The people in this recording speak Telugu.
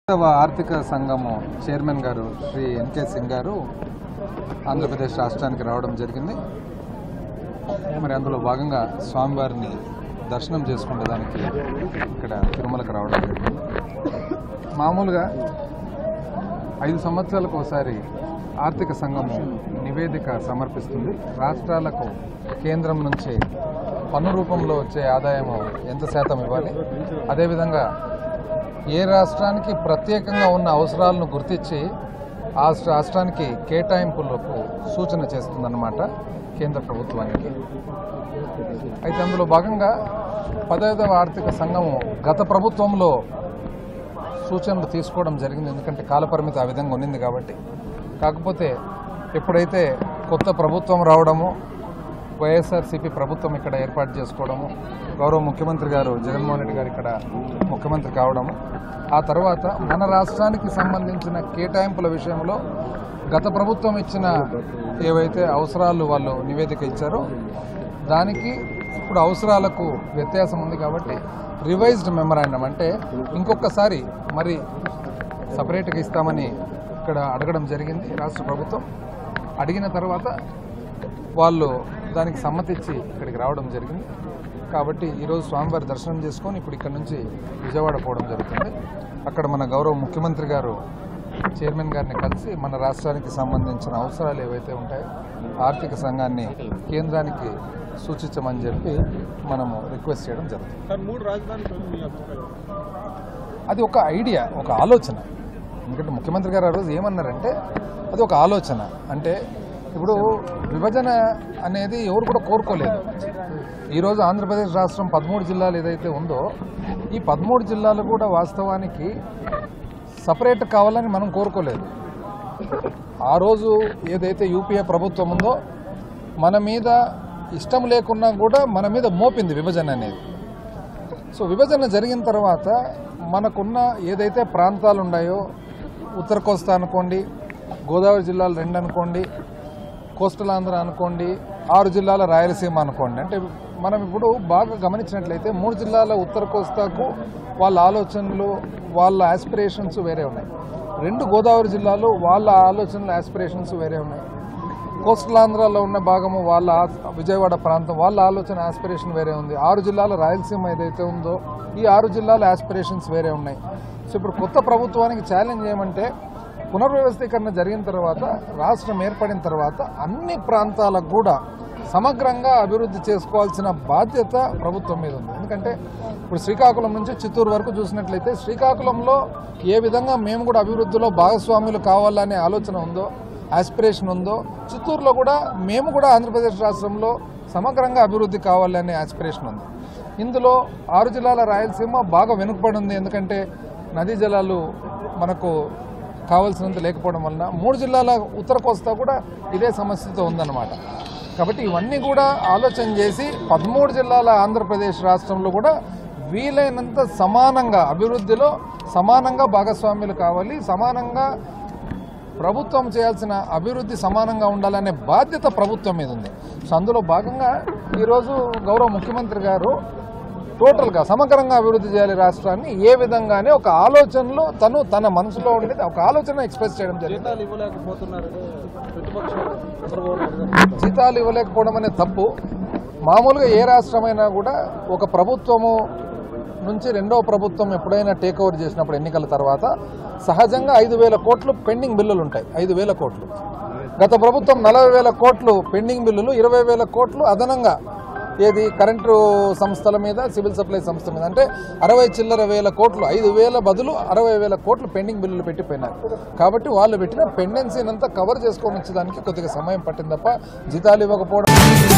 పదవ ఆర్థిక సంఘము చైర్మన్ గారు శ్రీ ఎన్కే సింగ్ గారు ఆంధ్రప్రదేశ్ రాష్ట్రానికి రావడం జరిగింది మరి అందులో భాగంగా స్వామివారిని దర్శనం చేసుకునేదానికి ఇక్కడ తిరుమలకు రావడం జరిగింది మామూలుగా ఐదు సంవత్సరాలకు ఒకసారి ఆర్థిక సంఘము నివేదిక సమర్పిస్తుంది రాష్ట్రాలకు కేంద్రం నుంచి పన్ను రూపంలో వచ్చే ఆదాయము ఎంత శాతం ఇవ్వాలి అదేవిధంగా ఏ రాష్ట్రానికి ప్రత్యేకంగా ఉన్న అవసరాలను గుర్తించి ఆ రాష్ట్రానికి కేటాయింపులకు సూచన చేస్తుందన్నమాట కేంద్ర ప్రభుత్వానికి అయితే అందులో భాగంగా పదహైదవ ఆర్థిక సంఘము గత ప్రభుత్వంలో సూచనలు తీసుకోవడం జరిగింది ఎందుకంటే కాలపరిమితి ఆ విధంగా ఉన్నింది కాబట్టి కాకపోతే ఎప్పుడైతే కొత్త ప్రభుత్వం రావడము వైఎస్ఆర్సీపీ ప్రభుత్వం ఇక్కడ ఏర్పాటు చేసుకోవడము గౌరవ ముఖ్యమంత్రి గారు జగన్మోహన్ రెడ్డి గారు ఇక్కడ ముఖ్యమంత్రి కావడము ఆ తర్వాత మన రాష్ట్రానికి సంబంధించిన కేటాయింపుల విషయంలో గత ప్రభుత్వం ఇచ్చిన ఏవైతే అవసరాలు వాళ్ళు నివేదిక ఇచ్చారో దానికి ఇప్పుడు అవసరాలకు వ్యత్యాసం ఉంది కాబట్టి రివైజ్డ్ మెమరాండం అంటే ఇంకొకసారి మరి సపరేట్గా ఇస్తామని ఇక్కడ అడగడం జరిగింది రాష్ట్ర ప్రభుత్వం అడిగిన తర్వాత వాళ్ళు దానికి సమ్మతిచ్చి ఇక్కడికి రావడం జరిగింది కాబట్టి ఈరోజు స్వామివారి దర్శనం చేసుకొని ఇప్పుడు ఇక్కడ నుంచి విజయవాడ పోవడం జరుగుతుంది అక్కడ మన గౌరవ ముఖ్యమంత్రి గారు చైర్మన్ గారిని కలిసి మన రాష్ట్రానికి సంబంధించిన అవసరాలు ఏవైతే ఉంటాయో ఆర్థిక సంఘాన్ని కేంద్రానికి సూచించమని చెప్పి మనము రిక్వెస్ట్ చేయడం జరుగుతుంది సార్ మూడు రాజధానులు మీ అభిప్రాయం అది ఒక ఐడియా ఒక ఆలోచన ఎందుకంటే ముఖ్యమంత్రి గారు ఆ రోజు ఏమన్నారంటే అది ఒక ఆలోచన అంటే ఇప్పుడు విభజన అనేది ఎవరు కూడా కోరుకోలేదు ఈరోజు ఆంధ్రప్రదేశ్ రాష్ట్రం పదమూడు జిల్లాలు ఏదైతే ఉందో ఈ పదమూడు జిల్లాలు కూడా వాస్తవానికి సపరేట్ కావాలని మనం కోరుకోలేదు ఆ రోజు ఏదైతే యూపీఏ ప్రభుత్వం ఉందో మన మీద ఇష్టం లేకున్నా కూడా మన మీద మోపింది విభజన అనేది సో విభజన జరిగిన తర్వాత మనకున్న ఏదైతే ప్రాంతాలు ఉన్నాయో ఉత్తర కోస్తా అనుకోండి గోదావరి జిల్లాలు రెండు అనుకోండి కోస్టల్ ఆంధ్ర అనుకోండి ఆరు జిల్లాల రాయలసీమ అనుకోండి అంటే మనం ఇప్పుడు బాగా గమనించినట్లయితే మూడు జిల్లాల ఉత్తర కోస్తాకు వాళ్ళ ఆలోచనలు వాళ్ళ ఆస్పిరేషన్స్ వేరే ఉన్నాయి రెండు గోదావరి జిల్లాలు వాళ్ళ ఆలోచనలు ఆస్పిరేషన్స్ వేరే ఉన్నాయి కోస్టల్ ఆంధ్రాలో ఉన్న భాగము వాళ్ళ ఆ- విజయవాడ ప్రాంతం వాళ్ళ ఆలోచన ఆస్పిరేషన్ వేరే ఉంది ఆరు జిల్లాల రాయలసీమ ఏదైతే ఉందో ఈ ఆరు జిల్లాల ఆస్పిరేషన్స్ వేరే ఉన్నాయి సో ఇప్పుడు కొత్త ప్రభుత్వానికి ఛాలెంజ్ ఏమంటే పునర్వ్యవస్థీకరణ జరిగిన తర్వాత రాష్ట్రం ఏర్పడిన తర్వాత అన్ని ప్రాంతాలకు కూడా సమగ్రంగా అభివృద్ధి చేసుకోవాల్సిన బాధ్యత ప్రభుత్వం మీద ఉంది ఎందుకంటే ఇప్పుడు శ్రీకాకుళం నుంచి చిత్తూరు వరకు చూసినట్లయితే శ్రీకాకుళంలో ఏ విధంగా మేము కూడా అభివృద్ధిలో భాగస్వాములు కావాలనే ఆలోచన ఉందో ఆస్పిరేషన్ ఉందో చిత్తూరులో కూడా మేము కూడా ఆంధ్రప్రదేశ్ రాష్ట్రంలో సమగ్రంగా అభివృద్ధి కావాలనే ఆస్పిరేషన్ ఉంది ఇందులో ఆరు జిల్లాల రాయలసీమ బాగా వెనుకబడి ఉంది ఎందుకంటే నదీ జలాలు మనకు కావాల్సినంత లేకపోవడం వలన మూడు జిల్లాల ఉత్తర కోస్తా కూడా ఇదే సమస్యతో ఉందన్నమాట కాబట్టి ఇవన్నీ కూడా ఆలోచన చేసి పదమూడు జిల్లాల ఆంధ్రప్రదేశ్ రాష్ట్రంలో కూడా వీలైనంత సమానంగా అభివృద్ధిలో సమానంగా భాగస్వామ్యులు కావాలి సమానంగా ప్రభుత్వం చేయాల్సిన అభివృద్ధి సమానంగా ఉండాలనే బాధ్యత ప్రభుత్వం మీద ఉంది సో అందులో భాగంగా ఈరోజు గౌరవ ముఖ్యమంత్రి గారు టోటల్గా సమగ్రంగా అభివృద్ధి చేయాలి రాష్ట్రాన్ని ఏ విధంగానే ఒక ఆలోచనలో తను తన మనసులో ఉండేది ఒక ఆలోచన ఎక్స్ప్రెస్ చేయడం జరిగింది జీతాలు ఇవ్వలేకపోతున్నారని ప్రతిపక్షాలు చంద్రబాబు నాయుడు గారు జీతాలు ఇవ్వలేకపోవడం అనేది తప్పు మామూలుగా ఏ రాష్ట్రమైనా కూడా ఒక ప్రభుత్వము నుంచి రెండో ప్రభుత్వం ఎప్పుడైనా టేక్ ఓవర్ చేసినప్పుడు ఎన్నికల తర్వాత సహజంగా ఐదు వేల కోట్లు పెండింగ్ బిల్లులు ఉంటాయి ఐదు వేల కోట్లు గత ప్రభుత్వం నలభై వేల కోట్లు పెండింగ్ బిల్లులు ఇరవై వేల కోట్లు అదనంగా ఏది కరెంటు సంస్థల మీద సివిల్ సప్లై సంస్థ మీద అంటే అరవై చిల్లర వేల కోట్లు ఐదు వేల బదులు అరవై వేల కోట్లు పెండింగ్ బిల్లులు పెట్టిపోయినారు కాబట్టి వాళ్ళు పెట్టిన పెండెన్సీని అంతా కవర్ చేసుకొని వచ్చేదానికి కొద్దిగా సమయం పట్టింది తప్ప జీతాలు ఇవ్వకపోవడం